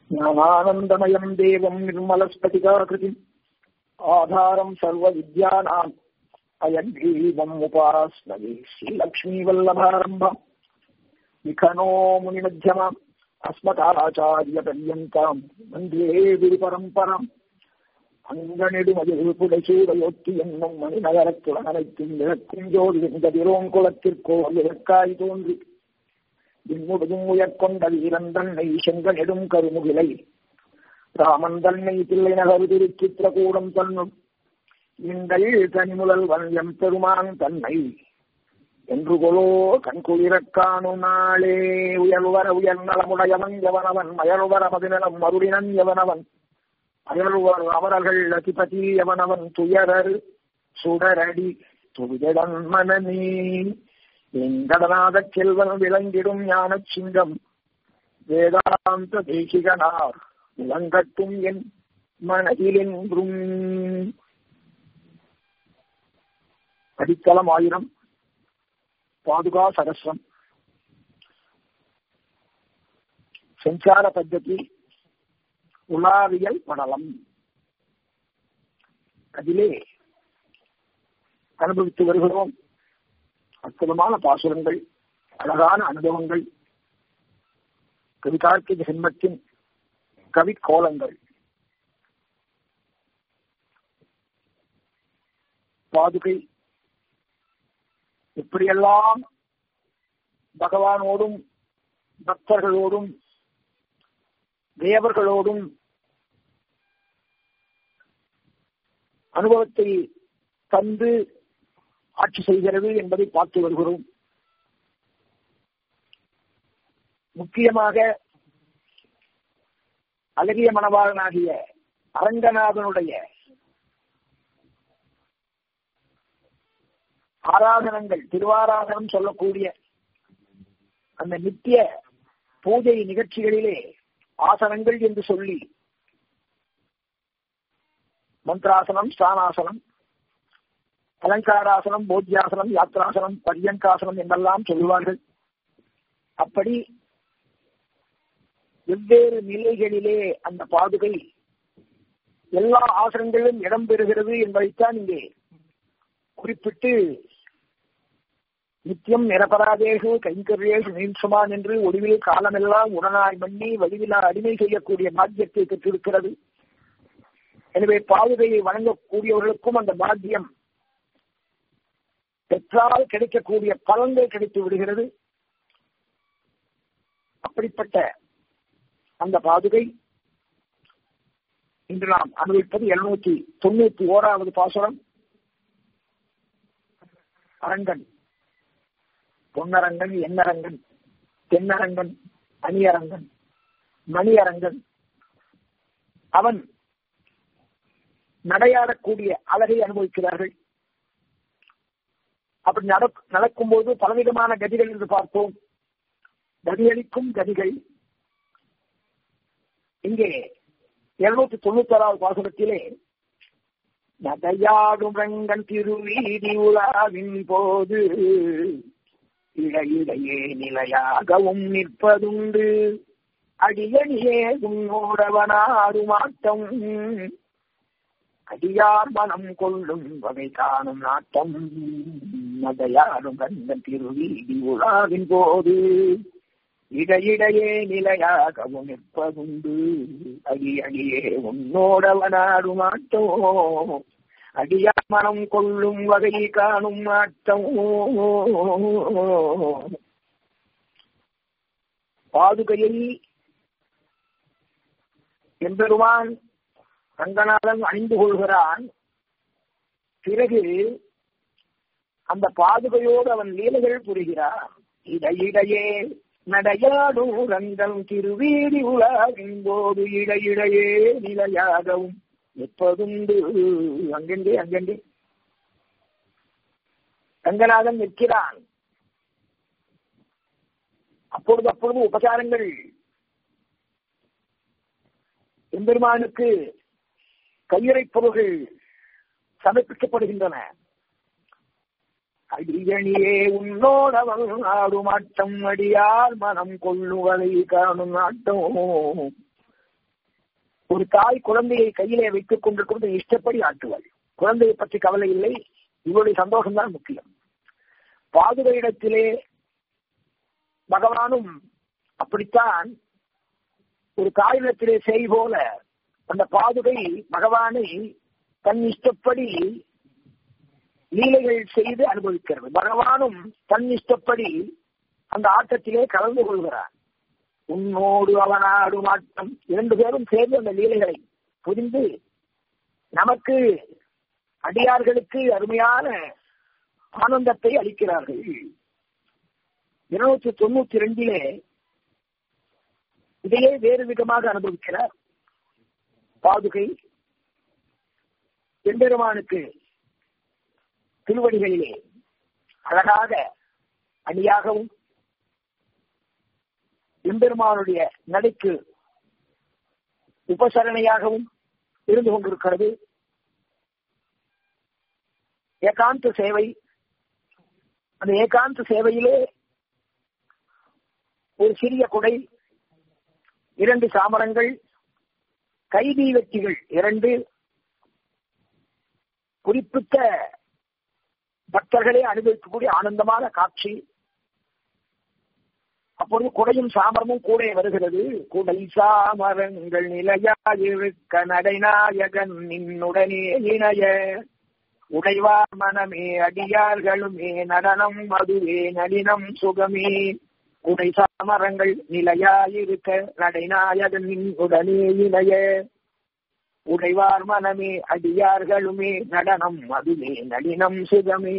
ज्ञानानन्दमयम् देवम् निर्मलस्फटिकाकृतिम् आधारम् सर्वविद्यानाम् अयग्रीवम् उपास्महे श्रीलक्ष्मीवल्लभारम्भम् विखनो मुनिमध्यमाम् अस्मदाचार्यपर्यन्ताम् वन्दे गुरुपरम्पराम् அங்கனிடுமதில்புடைசூடையொத்தி என்னும் மணிநகரத்துடன் அனைத்தும் விளக்கும் ஜோதி இந்த திரோங்குளத்திற்கோர் விளக்காய் தோன்றி விண்முழுதும் உயர்கொண்ட வீரன் தன்னை செங்க நெடும் கருமுகிலை ராமன் தன்னை பிள்ளை நகர் திருச்சித்திரகூடம் தன்னும் நீங்கள் கனிமுதல்வன் எம் பெருமான் தன்னை என்று கொலோ கண்குளிரக் காணும் நாளே உயர்வர உயர் நலமுடையவன் எவனவன் மயர்வர மதிநலம் மருடினன் எவனவன் அயர்வர் அவர்கள் அதிபதி எவனவன் துயரர் சுடரடி துவிதன் மனமே எங்கடனாத செல்வன் விளங்கிடும் ஞான சிங்கம் வேதாந்த தேசிகனார் விளங்கட்டும் என் மனதிலென்றும் அடித்தளம் ஆயிரம் பாதுகா சகசிரம் சஞ்சார பద్ధதி உலாவியல் படலம் அதிலே அனுபவித்து வருகிறோம் அற்புதமான பாசுரங்கள் அழகான அனுபவங்கள் கவிதார்க்கிக ஜென்மத்தின் கவி கோலங்கள் பாதுகை எப்படியெல்லாம் பகவானோடும் பக்தர்களோடும் தேவர்களோடும் அனுபவத்தை தந்து ஆட்சி செய்கிறது என்பதை பார்த்து வருகிறோம் முக்கியமாக அழகிய மணவாளனாகிய அரங்கநாதனுடைய ஆராதனங்கள் திருவாராதனம் சொல்லக்கூடிய அந்த நித்திய பூஜை நிகழ்ச்சிகளிலே ஆசனங்கள் என்று சொல்லி மந்திராசனம் ஸ்தானாசனம் அலங்காராசனம் போத்தியாசனம் யாத்ராசனம் பரியங்காசனம் என்றெல்லாம் சொல்லுவார்கள் அப்படி வெவ்வேறு நிலைகளிலே அந்த பாதுகை எல்லா ஆசனங்களிலும் இடம்பெறுகிறது என்பதைத்தான் இங்கே குறிப்பிட்டு நித்தியம் நிரபராதேஷு கைங்கரியேஷு நீம்சுமான் என்று ஒளிவில் காலமெல்லாம் உடனாய் மண்ணி வடிவிலா அடிமை செய்யக்கூடிய பாக்கியத்தை பெற்றிருக்கிறது எனவே பாதுகையை வழங்கக்கூடியவர்களுக்கும் அந்த பாக்கியம் பெற்றால் கிடைக்கக்கூடிய பலன்கள் கிடைத்து விடுகிறது அப்படிப்பட்ட அந்த பாதுகை இன்று நாம் அனுபவிப்பது இருநூத்தி தொண்ணூத்தி ஓராவது பாசுரம் அரங்கன் பொன்னரங்கன் எண்ணரங்கன் தென்னரங்கன் அணியரங்கன் மணியரங்கன் அவன் நடையாடக்கூடிய அழகை அனுபவிக்கிறார்கள் அப்படி நடக்கும் போது பலவிதமான கதிகள் என்று பார்த்தோம் கதியளிக்கும் கதிகள் இங்கே இருநூத்தி தொண்ணூத்தி ஆறாவது பாசனத்திலே நடையாடும் ரங்கன் திருவீதி உலாவின் போது இடையிடையே நிலையாகவும் நிற்பதுண்டு அடியணியே உன்னோடவனாருமாட்டம் அடியார் மனம் கொள்ளும் வகை காணும் நாட்டம் நடையாடும் ரங்கன் திருவீதி உலாவின் போது இடையிடையே நிலையாகவும் நிற்பதுண்டு அடி அடியே உன்னோடவனாடு மாட்டோ அடியா மனம் கொள்ளும் வகை காணும் மாட்டோ பாதுகையை எம்பெருமான் ரங்கநாதன் அணிந்து கொள்கிறான் பிறகு அந்த பாதுகையோடு அவன் லீலைகள் புரிகிறான் இடையிடையே நடையாடும் ரங்கம் திருவீதி உலாவின் போது இடையிடையே நிலையாகவும் நிற்பதுண்டு அங்கெங்கே அங்கெங்கே ரங்கநாதன் நிற்கிறான் அப்பொழுது அப்பொழுது உபசாரங்கள் எம்பெருமானுக்கு கையுறை பொருள்கள் சமர்ப்பிக்கப்படுகின்றன அடியணியே உன்னோடவன் ஆடும் ஆட்டம் அடியார் மனம் கொள்ளுவதை காணும் நாட்டம் ஒரு தாய் குழந்தையை கையிலே வைத்துக் கொண்டிருக்கும் இஷ்டப்படி ஆட்டுவாள் குழந்தையை பற்றி கவலை இல்லை இவருடைய சந்தோஷம்தான் முக்கியம் பாதுகையிடத்திலே பகவானும் அப்படித்தான் ஒரு தாயிடத்திலே செய் போல அந்த பாதுகை பகவானை தன் இஷ்டப்படி லீலைகள் செய்து அனுபவிக்கிறது பகவானும் தன் இஷ்டப்படி அந்த ஆட்டத்திலே கலந்து கொள்கிறார் உன்னோடு அவனாடும் ஆட்டம் இரண்டு பேரும் சேர்ந்து அந்த லீலைகளை புரிந்து நமக்கு அடியார்களுக்கு அருமையான ஆனந்தத்தை அளிக்கிறார்கள் இருநூற்றி தொண்ணூத்தி ரெண்டிலே இதையே வேறு விதமாக அனுபவிக்கிறார் பாதுகை எம்பெருமானுக்கு திருவடிகளிலே அழகாக அணியாகவும் எம்பெருமானுடைய நடைக்கு உபசரணையாகவும் இருந்து கொண்டிருக்கிறது ஏகாந்த சேவை அந்த ஏகாந்த சேவையிலே ஒரு சிறிய குடை இரண்டு சாமரங்கள் கைதி வெற்றிகள் இரண்டு குறிப்பிட்ட பக்தர்களே அனுபவிக்கக்கூடிய ஆனந்தமான காட்சி அப்பொழுது குடையும் சாமரமும் கூட வருகிறது குடை சாமரங்கள் நிலையாயிருக்க நடைநாயகன் நின்னுடனே இணைய உடைவார் மனமே அடியார்களுமே நடனம் மதுவே நளினம் சுகமே உடை சாமரங்கள் நிலையாயிருக்க நடைநாயகன் உடனே இணைய உடைவார் மனமே அடியார்களுமே நடனம் அதுவே நளினம் சுகமே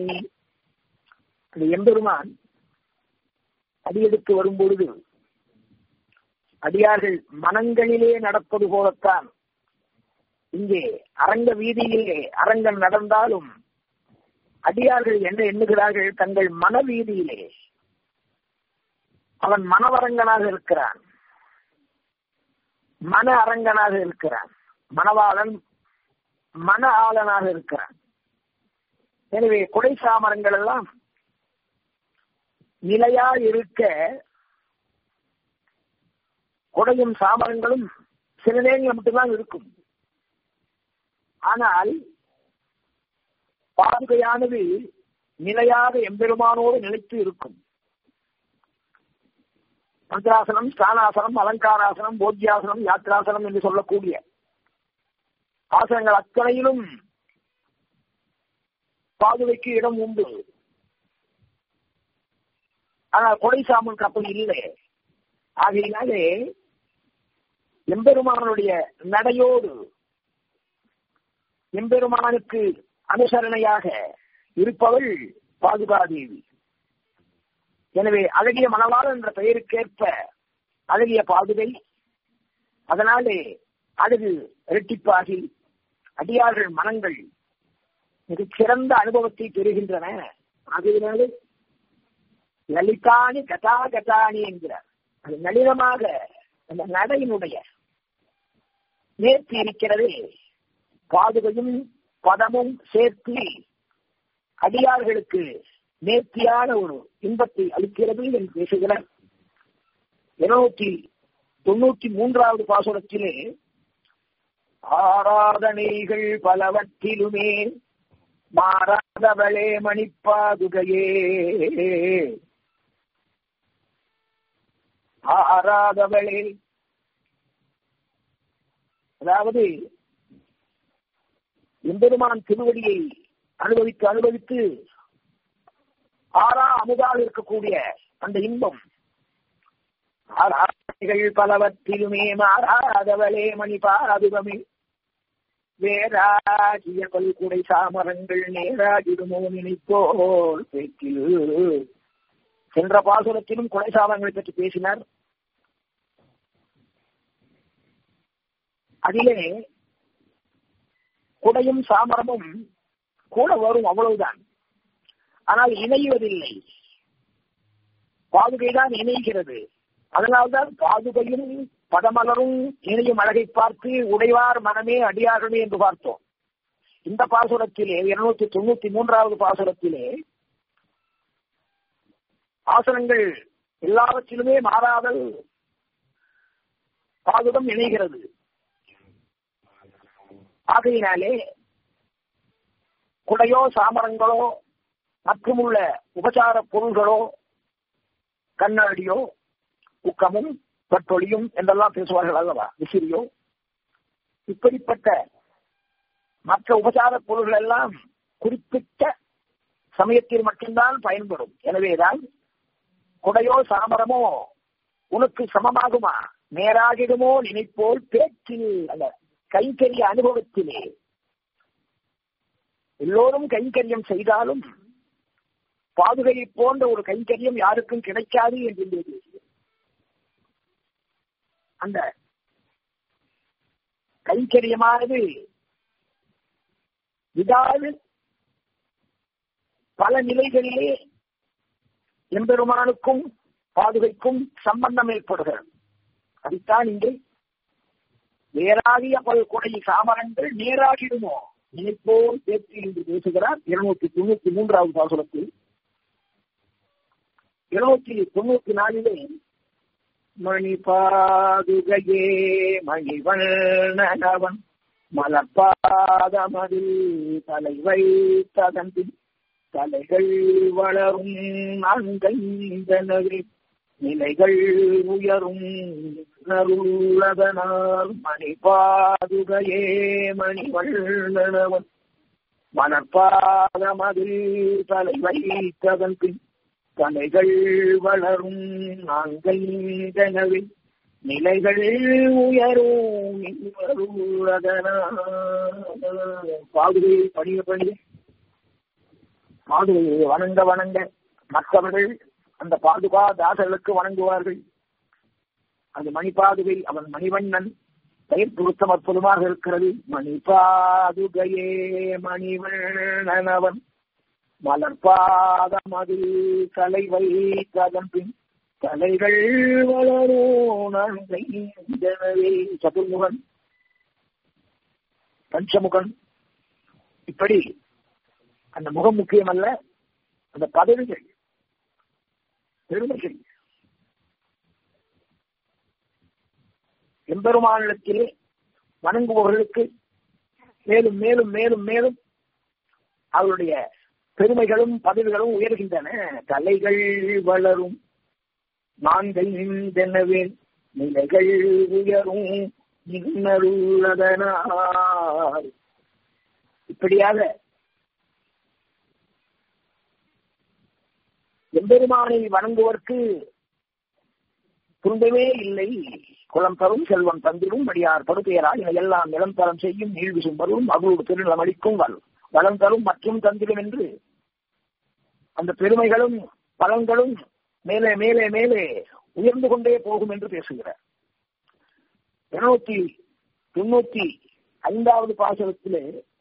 அது எம்பெருமான் அடியெடுத்து வரும் பொழுது அடியார்கள் மனங்களிலே நடப்பது போலத்தான் இங்கே அரங்க வீதியிலே அரங்கன் நடந்தாலும் அடியார்கள் என்ன எண்ணுகிறார்கள் தங்கள் மன வீதியிலே அவன் மனவரங்கனாக இருக்கிறான் மன அரங்கனாக இருக்கிறான் மணவாளன் மன ஆளனாக இருக்கிறான் எனவே குடை சாமரங்கள் எல்லாம் நிலையா இருக்க குடையும் சாமரங்களும் சில நேரங்கள் மட்டும்தான் இருக்கும் ஆனால் பாதுகையானது நிலையாக எம்பெருமானோடு நிலைத்து இருக்கும் மந்திராசனம் ஸ்தானாசனம் அலங்காராசனம் போத்தியாசனம் யாத்திராசனம் என்று சொல்லக்கூடிய ஆசனங்கள் அத்தனையிலும் பாதுகைக்கு இடம் உண்டு ஆனால் கொடை சாமனுக்கு அப்படி இல்லை ஆகையினாலே எம்பெருமானுடைய நடையோடு எம்பெருமானுக்கு அனுசரணையாக இருப்பவள் பாதுகாதேவி எனவே அழகிய மணவாளன் என்ற பெயருக்கேற்ப அழகிய பாதுகை அதனாலே அழகு இரட்டிப்பாகி அடியார்கள் மனங்கள் மிகச் சிறந்த அனுபவத்தை பெறுகின்றன ஆகையினாலே லலிதானி கதா கதானி என்கிறார் அது நளினமாக அந்த நடையினுடைய நேர்த்தி இருக்கிறதே பாதுகையும் பதமும் சேர்த்து அடியார்களுக்கு நேர்த்தியான ஒரு இன்பத்தை அளிக்கிறது என்று பேசுகிறார் இருநூற்றி தொண்ணூத்தி மூன்றாவது பாசுரத்திலே ஆராதனைகள் பலவற்றிலுமே மாறாதவளே மணிப்பாதுகையே ஆறாதவளே அதாவது எம்பெருமான் திருவடியை அனுபவித்து அனுபவித்து ஆறா அமுதாக இருக்கக்கூடிய அந்த இன்பம் ஆராதனைகள் பலவற்றிலுமே மாறாதவளே மணி பாதுகமே வேறாகிய பல்குடை சாமரங்கள் நேராகிடுமோ நினைப்போல் பேச்சில் சென்ற பாசுரத்திலும் கொலை சாமரங்களை பற்றி பேசினார் அதிலே குடையும் சாமரமும் கூட வரும் அவ்வளவுதான் ஆனால் இணைவதில்லை பாதுகைதான் இணைகிறது அதனால்தான் பாதுகையும் பதமலரும் இணையும் அழகை பார்த்து உடைவார் மனமே அடியார்களே என்று பார்த்தோம் இந்த பாசுரத்திலே இருநூத்தி தொண்ணூத்தி மூன்றாவது பாசுரத்திலே ஆசனங்கள் எல்லாவற்றிலுமே மாறாதல் பாதுகம் இணைகிறது ஆகையினாலே குடையோ சாமரங்களோ மற்றுமுள்ள உபசார பொருள்களோ கண்ணாடியோ உக்கமும் பட்டொழியும் என்றெல்லாம் பேசுவார்கள் அல்லவா விசிறியோ இப்படிப்பட்ட மற்ற உபசார பொருள்கள் எல்லாம் குறிப்பிட்ட சமயத்தில் மட்டும்தான் பயன்படும் எனவேதான் குடையோ சாமரமோ உனக்கு சமமாகுமா நேராகிடுமோ நினைப்போல் பேச்சில் அல்ல கைங்கரிய அனுபவத்திலே எல்லோரும் கைங்கரியம் செய்தாலும் பாதுகையை போன்ற ஒரு கைங்கரியம் யாருக்கும் கிடைக்காது என்று அந்த கைங்கரியமானது விடாது பல நிலைகளிலே எம்பெருமானுக்கும் பாதுகைக்கும் சம்பந்தம் ஏற்படுகிறது அதைத்தான் இங்கே நேராகிய பல் கொடை சாமரங்கள் நேராகிடுமோ நினைப்போல் பேச்சு என்று பேசுகிறார் இருநூத்தி தொண்ணூத்தி மூன்றாவது பாசுரத்தில் இருநூத்தி தொண்ணூத்தி நாலிலே மணி பாதுகையே மணிவண்ணவன் மலர்பாதமதில் தலை வைத்ததன் பின் தலைகள் வளரும் நான்கைந்தனவே நிலைகள் உயரும் நருள்ளதனால் மணி பாதுகையே மணிவண்ணவன் மலர்பாதமதில் தலை வைத்ததன் பின் தலைகள் வளரும் நான்கைந்தனவே நிலைகள் உயரும் பாதுகையை பணிய பணிய பாதுகையை வணங்க வணங்க மற்றவர்கள் அந்த பாதுகா தாசர்களுக்கு வணங்குவார்கள் அது மணிபாதுகை அவன் மணிவண்ணன் பெயர் பொருத்தம் அற்புதமாக இருக்கிறது மணிபாதுகையே மணிவண்ணன் அவன் மலர்பாதம் அது தலை வைத்ததன் பின் தலைகள் வளரோனே சதுர்முகன் பஞ்சமுகன் இப்படி அந்த முகம் முக்கியமல்ல அந்த பதவிகள் பெருமைகள் எம்பெருமானிடத்திலே வணங்குபவர்களுக்கு மேலும் மேலும் மேலும் மேலும் அவருடைய பெருமைகளும் பதவிகளும் உயர்கின்றன தலைகள் வளரும் நான்கள் நின்றனவேன் நிலைகள் உயரும் இன்னருள்ளதனால் இப்படியாக எம்பெருமானை வணங்குவதற்கு துன்பமே இல்லை குளம் தரும் செல்வம் தந்திரும் மடியார் படுபெயரா இவை எல்லாம் நிலம் தரம் செய்யும் நீழ்விசும் வரும் அகுடு திருநிலம் அளிக்கும் வல் வளம் தரும் மற்றும் தந்திரும் என்று அந்த பெருமைகளும் பலன்களும் மேலே மேலே மேலே உயர்ந்து கொண்டே போகும் என்று பேசுகிறார் இருநூத்தி தொண்ணூத்தி ஐந்தாவது பாசனத்திலே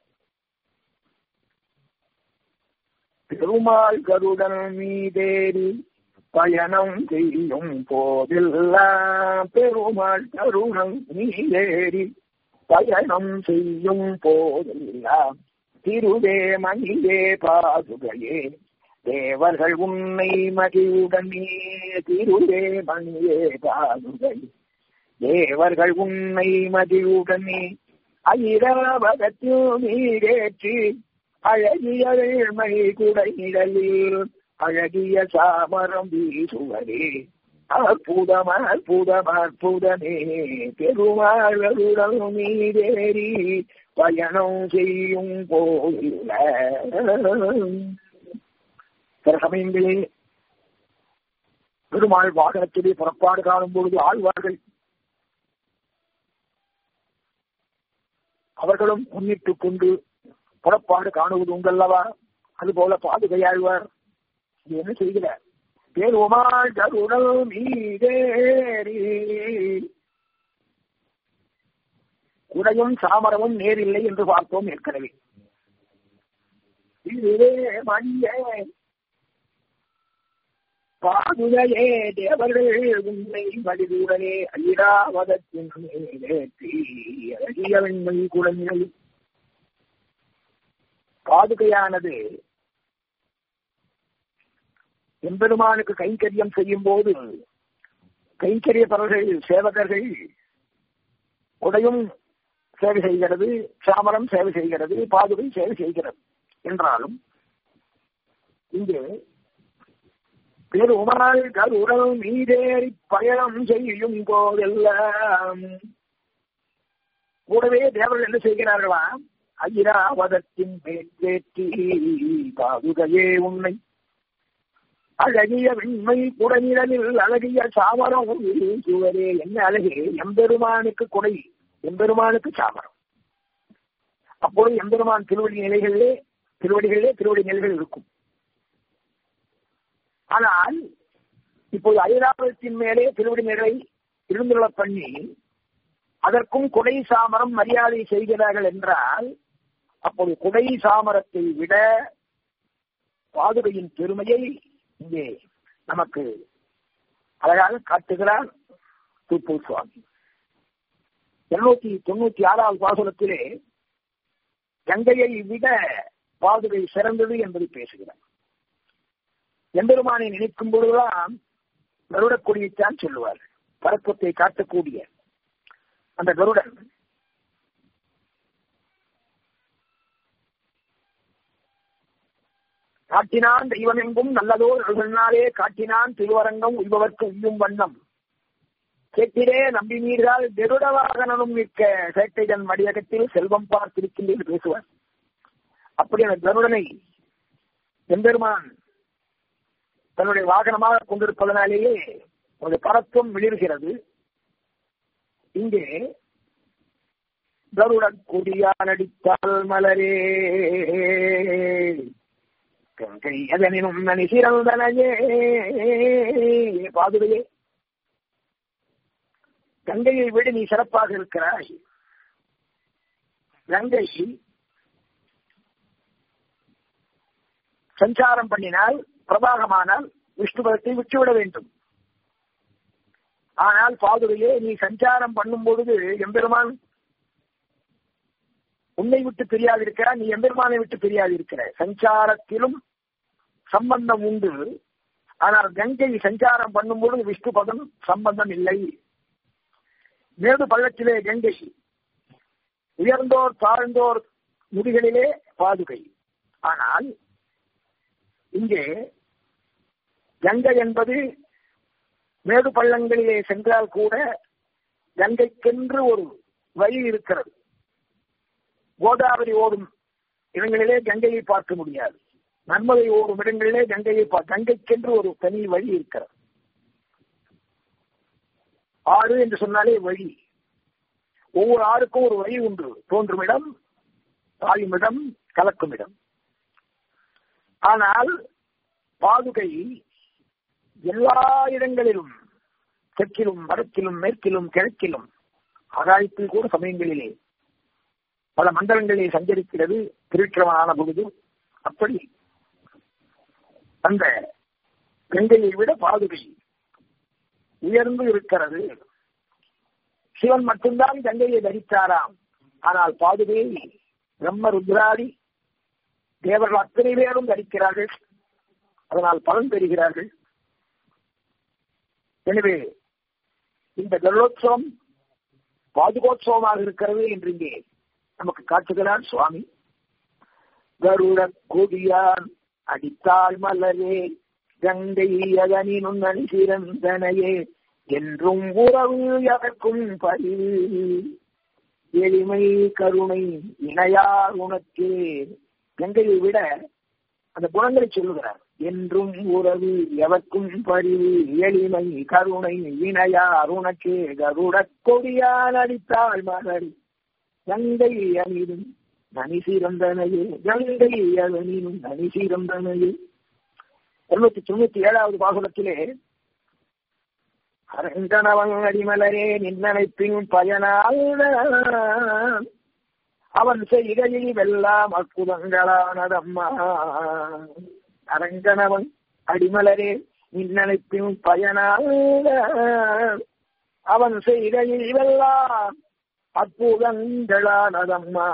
பெருமாள் கருடன் மீதேறி பயணம் செய்யும் போதெல்லாம் பெருமாள் கருணம் மீதேறி பயணம் செய்யும் போதெல்லாம் திருவே மணியே பாதுகையே தேவர்கள் உன்னை மகிழ்வுடனே திருவே மணியே பாதுகை தேவர்கள் உன்னை மகிழ்வுடனே ஐராவதத்தில் நீரேற்றி அழகிய வேள்மை குடை நிழலில் அழகிய சாமரம் வீசுவரே அற்புதம் அற்புதம் அற்புதமே பெருமாளுடன் நீரேறி பயணம் செய்யும் போதில்ல சில சமயங்களே பெருமாள் வாகனத்திலே புறப்பாடு காணும் பொழுது ஆழ்வார்கள் அவர்களும் முன்னிட்டுக் கொண்டு புறப்பாடு காணுவது உண்டல்லவா அதுபோல பாதுகையாழ்வார் இது என்ன செய்கிறார் பெருமாள் கருணல் மீதேறி குடையும் சாமரமும் நேரில்லை என்று பார்த்தோம் ஏற்கனவே இதுவே மணிய பாதுகையே தேவர்கள் உண்மை வடிவுடனே ஐராவதத்தின் மேலேற்றி அழகிய வெண்மை குழந்தை பாதுகையானது எம்பெருமானுக்கு கைங்கரியம் செய்யும் போது கைங்கரியப்பவர்கள் சேவகர்கள் உடையும் சேவை செய்கிறது சாமரம் சேவை செய்கிறது பாதுகை சேவை செய்கிறது என்றாலும் இங்கே பெருமாள் கருடல் மீதேறி பயணம் செய்யும் போதெல்லாம் கூடவே தேவர்கள் என்ன செய்கிறார்களாம் ஐராவதத்தின் பேற்றி பாதுகையே உன்னை அழகிய வெண்மை குடநிழலில் அழகிய சாமரம் சுவரே என்ன அழகே எம்பெருமானுக்கு குடை எம்பெருமானுக்கு சாமரம் அப்பொழுது எம்பெருமான் திருவடி நிலைகளிலே திருவடிகளிலே திருவடி நிலைகள் இருக்கும் ஆனால் இப்போது ஐராவதத்தின் மேலே திருவடி நிலை இருந்துள்ள பண்ணி அதற்கும் குடை சாமரம் மரியாதை செய்கிறார்கள் என்றால் அப்போது குடை சாமரத்தை விட பாதுகையின் பெருமையை இங்கே நமக்கு அழகாக காட்டுகிறார் தூப்பூர் சுவாமி இருநூத்தி தொண்ணூத்தி ஆறாவது பாசுரத்திலே கங்கையை விட பாதுகை சிறந்தது என்பதை பேசுகிறார் எம்பெருமானை நினைக்கும் பொழுதுதான் கருடக்கொடியைத்தான் சொல்லுவார் பரப்பத்தை காட்டக்கூடிய அந்த கருடன் காட்டினான் தெய்வமெங்கும் நல்லதோ அருகனாலே காட்டினான் திருவரங்கம் உய்பவர்க்கு உய்யும் வண்ணம் கேட்டிரே நம்பி நீர்கள் கருட வாகனனும் நிற்க சேட்டைதன் மடியகத்தில் செல்வம் பார்த்திருக்கின்றேன் பேசுவார் அப்படி அந்த கருடனை எம்பெருமான் தன்னுடைய வாகனமாக கொண்டிருப்பதனாலேயே ஒரு பரத்துவம் விளிர்கிறது இங்கே கருடன் கொடியான் அடித்தால் மலரே கங்கை அதனினும் நனி சிறந்தனையே பாதுகையே கங்கையை விட நீ சிறப்பாக இருக்கிறாய் கங்கை சஞ்சாரம் பண்ணினால் பிரபாகமானால் விஷ்ணுபதத்தை விட்டுவிட வேண்டும் ஆனால் பாதுகையே நீ சஞ்சாரம் பண்ணும் பொழுது எம்பெருமான் உன்னை விட்டு பிரியாது இருக்கிற நீ எம்பெருமானை விட்டு பிரியாது இருக்கிற சஞ்சாரத்திலும் சம்பந்தம் உண்டு ஆனால் கங்கை சஞ்சாரம் பண்ணும் பொழுது விஷ்ணு பதம் சம்பந்தம் இல்லை மேடு பள்ளத்திலே கங்கை உயர்ந்தோர் தாழ்ந்தோர் முடிகளிலே பாதுகை ஆனால் இங்கே கங்கை என்பது மேடு பள்ளங்களிலே சென்றால் கூட கங்கைக்கென்று ஒரு வழி இருக்கிறது கோதாவரி ஓடும் இடங்களிலே கங்கையை பார்க்க முடியாது நன்மதை ஓடும் இடங்களிலே கங்கையை கங்கைக்கென்று ஒரு தனி வழி இருக்கிறது ஆறு என்று சொன்னாலே வழி ஒவ்வொரு ஆறுக்கும் ஒரு வழி உண்டு தோன்றும் இடம் தாயும் இடம் கலக்கும் இடம் ஆனால் பாதுகை எல்லா இடங்களிலும் தெற்கிலும் வடக்கிலும் மேற்கிலும் கிழக்கிலும் ஆகாயத்தில் கூட சமயங்களிலே பல மண்டலங்களில் சஞ்சரிக்கிறது திருக்கிரமனான பொழுது அப்படி அந்த கங்கையை விட பாதுகை உயர்ந்து இருக்கிறது சிவன் மட்டும்தான் கங்கையை தரித்தாராம் ஆனால் பாதுகையை பிரம்ம ருத்ராதி தேவர்கள் அத்தனை பேரும் தரிக்கிறார்கள் அதனால் பலன் பெறுகிறார்கள் எனவே இந்த கருடோத்சவம் பாதுகோத்சவமாக இருக்கிறது என்று இங்கே நமக்கு காட்டுகிறார் சுவாமி கருட கொடியான் அடித்தாள் மலரே கங்கை அதனினும் நனி சிறந்தனையே என்றும் உறவு எதற்கும் பரிவு எளிமை கருணை இணையார் உனக்கே கங்கையை விட அந்த குணங்களை சொல்லுகிறார் என்றும் உறவு எவர்க்கும் பரிவு எளிமை கருணை இணையார் உனக்கே கருட கொடியான் அடித்தாள் மலர் கங்கை அணிதும் நனி சிறந்தனையே கங்கை அதனினும் நனி சிறந்தனையே இருநூத்தி தொண்ணூத்தி ஏழாவது பாசுரத்திலே அரங்கனவன் அடிமலரே நின்னனைப்பின் பயனால் அவன் செய்கையில் வெல்லாம் அற்புதங்களானதம்மா அரங்கனவன் அடிமலரே நின்னனைப்பின் பயனால் அவன் செய்கையில் வெல்லாம் அற்புதங்களானதம்மா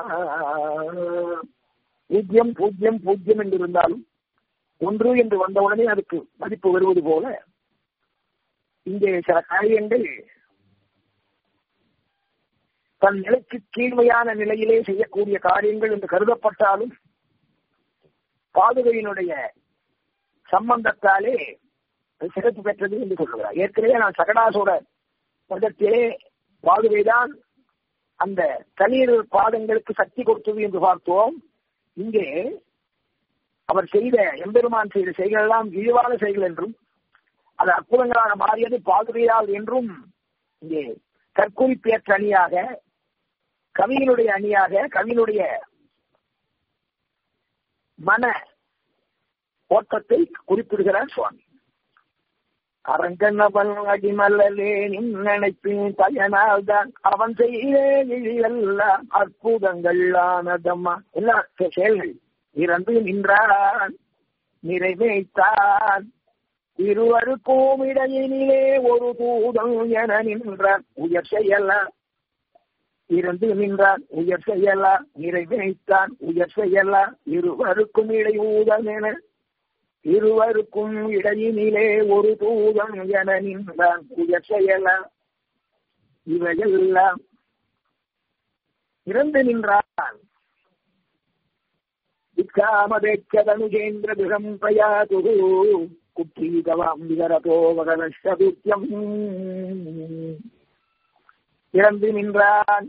பூஜ்யம் பூஜ்யம் பூஜ்யம் என்று இருந்தாலும் ஒன்று என்று வந்தவுடனே அதுக்கு மதிப்பு வருவது போல இங்கே சில காரியங்கள் தன் நிலைக்கு கீழ்மையான நிலையிலே செய்யக்கூடிய காரியங்கள் என்று கருதப்பட்டாலும் பாதுகையினுடைய சம்பந்தத்தாலே அது சிறப்பு பெற்றது என்று சொல்லுகிறார் ஏற்கனவே நான் சகடாசோட மதத்திலே பாதுகைதான் அந்த தண்ணீர் பாதங்களுக்கு சக்தி கொடுத்தது என்று பார்த்தோம் இங்கே அவர் செய்த எம்பெருமான் செய்த செயல்கள் எல்லாம் இழிவான செயல்கள் என்றும் அது அற்புதங்களாக மாறியது பாதுகையால் என்றும் இங்கே கற்குறிப்பேற்ற அணியாக கவியினுடைய அணியாக கவியினுடைய மன ஓட்டத்தை குறிப்பிடுகிறார் சுவாமி அரங்கனவன் அடிமல்லலே நினைப்பின் பயனால் தான் அவன் செய்யெல்லாம் அற்புதங்கள் ஆனதம்மா எல்லா செயல்கள் இறந்து நின்றான் நிறைவேற்றான் இருவருக்கும் இடையினிலே ஒரு தூதம் என நின்றான் உயர் செய்யலாம் இருந்து நின்றான் உயர் செய்யலாம் நிறைவேற்றான் உயர் செய்யலாம் இருவருக்கும் இடையூதம் என இருவருக்கும் இடையினிலே ஒரு தூதம் என நின்றான் உயர் செய்யலாம் இவையெல்லாம் இறந்து நின்றான் விக்காமதேக்கதனுஜேந்திரபிகம் பிரயாது குற்றீகவாம் விகரதோ வகனஷ்டதுத்தியம் இறந்து நின்றான்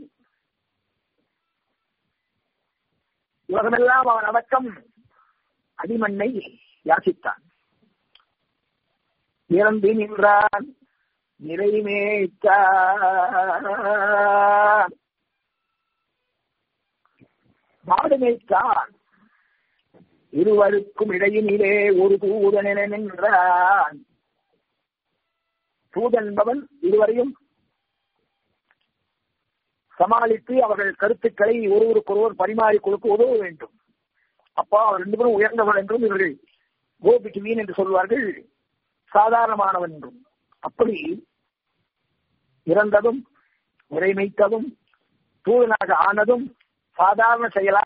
உலகமெல்லாம் அவன் அடக்கம் அடிமண்ணை யாசித்தான் இறந்து நின்றான் நிறைமேய்த்தான் மாடு மேய்த்தான் இருவருக்கும் இடையினிலே ஒரு தூதன் என நின்றான் தூதன் என்பவன் இருவரையும் சமாளித்து அவர்கள் கருத்துக்களை ஒருவருக்கொருவர் பரிமாறி கொடுக்க உதவ வேண்டும் அப்பா அவர் ரெண்டு பேரும் உயர்ந்தவன் என்றும் இவர்கள் கோபிக்கு மீன் என்று சொல்வார்கள் சாதாரணமானவன் என்றும் அப்படி இறந்ததும் உரைமைத்ததும் தூதனாக ஆனதும் சாதாரண செயலா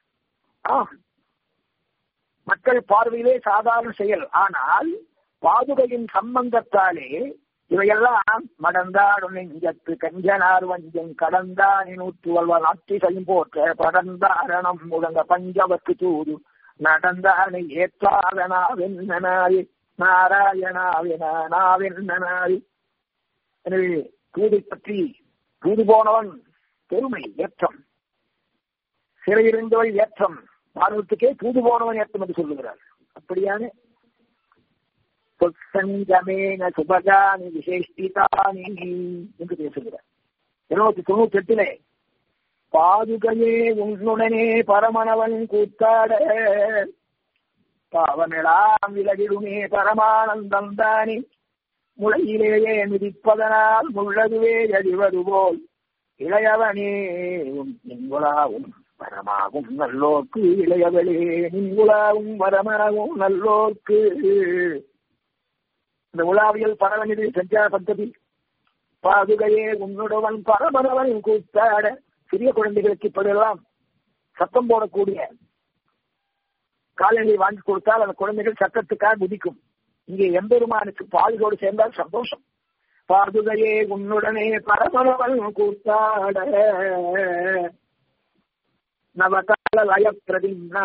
மக்கள் பார்வையிலே சாதாரண செயல் ஆனால் பாதுகையின் சம்பந்தத்தாலே இவையெல்லாம் மடந்தாடும் நெஞ்சத்து கஞ்சனார் வஞ்சம் கடந்தானி நூற்று வல்வார் அத்திசையும் போற்ற படந்தாரணம் முழங்க பஞ்சவத்து தூது நடந்தானை ஏற்றாதனாவென்னாய் நாராயணாவினாவென்னாய் எனவே தூதை பற்றி தூது போனவன் பெருமை ஏற்றம் சிறையிருந்தவள் ஏற்றம் மாணவத்துக்கே தூது போனவன் ஏற்றம் என்று சொல்லுகிறார் அப்படியான சொற்சங்கமேன சுபகானி விசேஷ்டிதானி என்று பேசுகிறார் இருநூத்தி தொண்ணூத்தி எட்டிலே பாதுகையே உன்னுடனே பரமணவன் கூத்தாட பாவமெல்லாம் விலகிடுமே பரமானந்தம் தானி முளையிலேயே மிதிப்பதனால் முள்ளதுவே எழிவது போல் இளையவனே நின்குலாவும் வரமாகும் நல்லோர்க்கு இளையவளே நின்குலாவும் வரமாகும் நல்லோர்க்கு இந்த உலாவியல் பரவனிது சஞ்சார பദ്ധதி பாதுகையே உன்னுடவன் பரமனவன் கூத்தாட சிறிய குழந்தைகளுக்கு இப்படியெல்லாம் சத்தம் போடக்கூடிய காலநிலை வாங்கி கொடுத்தால் அந்த குழந்தைகள் சத்தத்துக்காக குதிக்கும் இங்கே எம்பெருமானுக்கு பாதுகோடு சேர்ந்தால் சந்தோஷம் பாதுகையே உன்னுடனே பரமனவன் கூத்தாட நவகால லயப்பிரதின்னா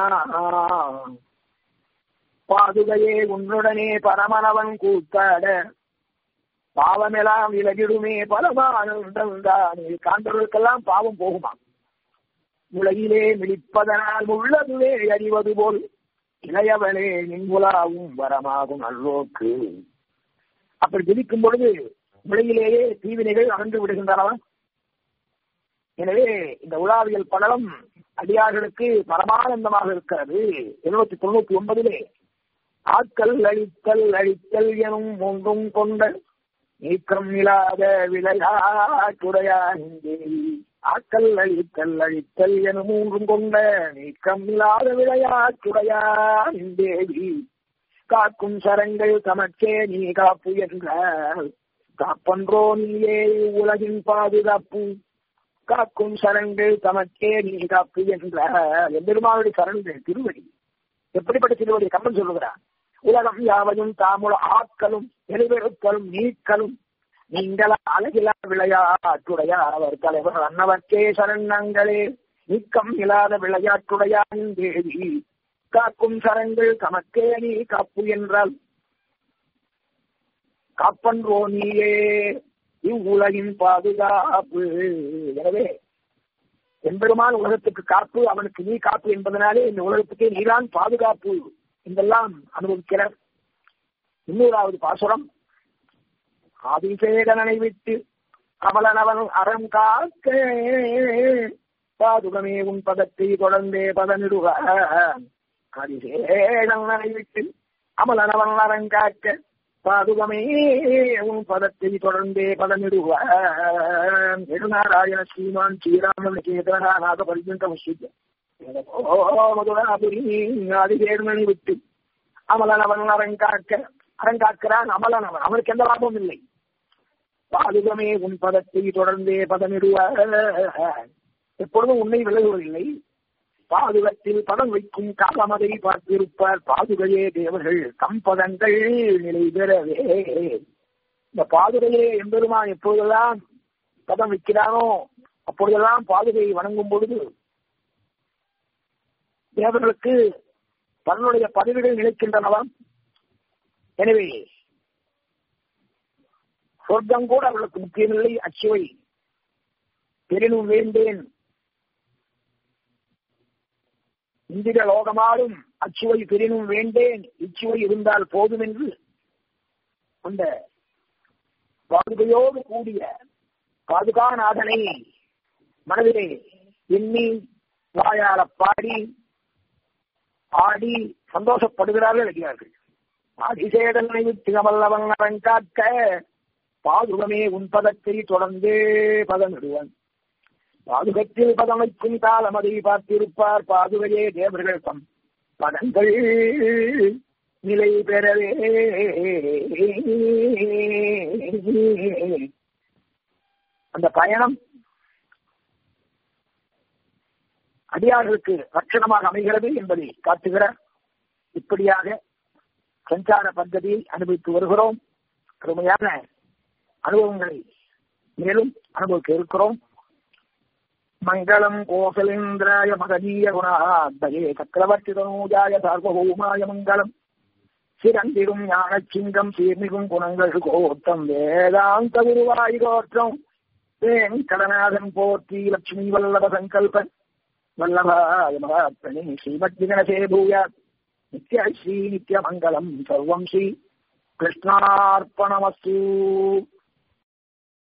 பாதுகையே உன்னுடனே பரமனவன் கூத்தாட பாவமெல்லாம் விலகிடுமே பலமானந்தம் தானே காண்பவர்களுக்கெல்லாம் பாவம் போகுமா உலகிலே மிளிப்பதனால் உள்ளதுவே அறிவது போல் இளையவனே நின்குலாவும் வரமாகும் நல்லோக்கு அப்படி ஜெபிக்கும் பொழுது உலகிலேயே தீவினைகள் அகன்று விடுகின்றனவா எனவே இந்த உலாவியல் படலம் அடியார்களுக்கு பரமானந்தமாக இருக்கிறது இருநூத்தி தொண்ணூத்தி ஒன்பதிலே ஆட்கள் அழித்தல் அழித்தல் எனும் ஒன்றும் கொண்ட நீக்கம் இல்லாத விளையாட்டுடையாண்டே ஆட்கள் அழித்தல் அழித்தல் எனும் மூன்றும் கொண்ட நீக்கம் இல்லாத விளையாட்டுடையாண்டேவி காக்கும் சரங்கள் தமக்கே நீ காப்பு என்றால் காப்பன்றோ நீயே உலகின் பாதுகாப்பு காக்கும் சரங்கள் தமக்கே நீ காப்பு என்றால் எம்பெருமானுடைய சரண்கள் திருவடி எப்படிப்பட்ட திருவடி கம்மன் சொல்லுகிறார் உலகம் யாவையும் தாமுல ஆட்களும் எரிவெடுத்தலும் நீக்கலும் நீங்கள் அழகிலா விளையாட்டுடையார் தலைவர் அன்னவர்க்கே சரணங்களே நீக்கம் இல்லாத விளையாட்டுடையான் தேவி காக்கும் சரங்கள் கமக்கே நீ காப்பு என்றால் காப்பன்றோ நீயே இவ்வுலகின் பாதுகாப்பு எனவே எம்பெருமான் உலகத்துக்கு காப்பு அவனுக்கு நீ காப்பு என்பதனாலே இந்த உலகத்துக்கே நீதான் பாதுகாப்பு என்றெல்லாம் அனுபவிக்கிறார் இன்னொராவது பாசுரம் ஆதிசேடனை விட்டு கமலனவன் அறம் காக்க பாதுகமே உன் பதத்தை தொடர்ந்தே பதனிடுவ ஆதிசேடனை விட்டு அமலனவன் அறம் காக்க பாதுகமே உன் பதத்தை தொடர்ந்தே பதனிடுவ நெடுநாராயண ஸ்ரீமான் ஸ்ரீராமன் கேதனாக பரிஜந்த முஷித்த மதுராபுரி ஆதிசேடனை விட்டு அமலனவன் அறங்காக்க அறங்காக்கிறான் அமலனவன் அவனுக்கு எந்த லாபமும் இல்லை பாதுகமே உன் பதத்தை தொடர்ந்தே பதமிடுவ எப்பொழுதும் உன்னை விலகுவதில்லை பாதுகத்தில் பதம் வைக்கும் காலமதை பார்த்திருப்பார் பாதுகையே தேவர்கள் கம்பதங்கள் நிலை பெறவே இந்த பாதுகையே எம்பெருமான் எப்பொழுதெல்லாம் பதம் வைக்கிறானோ அப்பொழுதெல்லாம் பாதுகையை வணங்கும் பொழுது தேவர்களுக்கு தன்னுடைய பதவிகள் நிலைக்கின்றனவாம் எனவே சொர்க்கம் கூட அவர்களுக்கு முக்கியமில்லை அச்சுவை பெரினும் வேண்டேன் இந்திர லோகமாலும் அச்சுவை பெரினும் வேண்டேன் இச்சுவை இருந்தால் போதும் என்று அந்த பாதுகையோடு கூடிய பாதுகாநாதனை மனதிலே எண்ணி வாயால பாடி ஆடி சந்தோஷப்படுகிறார்கள் இருக்கிறார்கள் ஆதிசேடனை விட்டு அமல்லவன் அரங்காக்க பாதுகமே உன் பதத்தை தொடர்ந்தே பதமிடுவன் பாதுகத்தில் பதம் வைக்கும் காலம் அதை பார்த்திருப்பார் பாதுகையே தேவர்கள் தம் பதங்கள் நிலை பெறவே அந்த பயணம் அடியார்களுக்கு ரட்சணமாக அமைகிறது என்பதை காட்டுகிறார் இப்படியாக சஞ்சார பദ്ധதியை அனுபவித்து வருகிறோம் கடுமையான அனுபவங்களை மேலும் அனுபவிக்க இருக்கிறோம் மங்களம் கோசலேந்திராய மகதீய குணாத்மயே சக்கரவர்த்தி தனூஜாய சார்வபௌமாய மங்களம் சிறந்திடும் ஞான சிங்கம் சீர்மிகும் குணங்கள் கோட்டம் வேதாந்த குருவாய் கோற்றம் வேங்கடநாதன் போற்றி லட்சுமி வல்லப சங்கல்பன் வல்லபாய மகாத்மனி ஸ்ரீமத் விகனசே பூயாத் நித்ய ஸ்ரீ நித்ய மங்களம் சர்வம் ஸ்ரீ கிருஷ்ணார்ப்பணமஸ்து